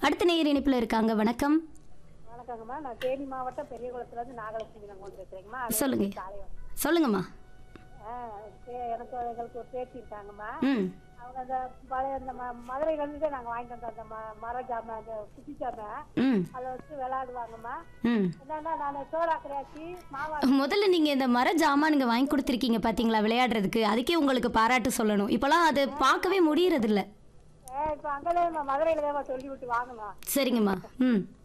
அடுத்த நேயர் இணைப்புல இருக்காங்க வணக்கம் வணக்கங்கம்மா நான் தேனி மாவட்டம் பெரியகுளத்துல இருந்து நாகலட்சுமி நான் கொண்டு இருக்கிறேங்கம்மா சொல்லுங்க சொல்லுங்கம்மா எனக்கு எங்களுக்கு ஒரு பேச்சு இருக்காங்கம்மா ம் அவங்க அந்த பழைய அந்த ம- மதுரையில இருந்து தான் நாங்க வாங்கிட்டு வந்தோம் அந்த ம- மர ஜாமான் அந்த குட்டி ஜாமான் ம் அதை வச்சு விளையாடுவாங்கம்மா ம் என்னன்னா நான் சோடா கிடையாச்சு மாவா முதல்ல நீங்க இந்த மர ஜாமானுங்க வாங்கி கொடுத்துருக்கீங்க பாத்தீங்களா விளையாடுறதுக்கு அதுக்கே உங்களுக்கு பாராட்டு சொல்லணும் இப்போலாம் அது பார்க்கவே முடியறது இல்ல இப்போ அங்கதான் மதுரையில தான் சொல்லி விட்டு வாங்கணும் சரிங்கம்மா ம்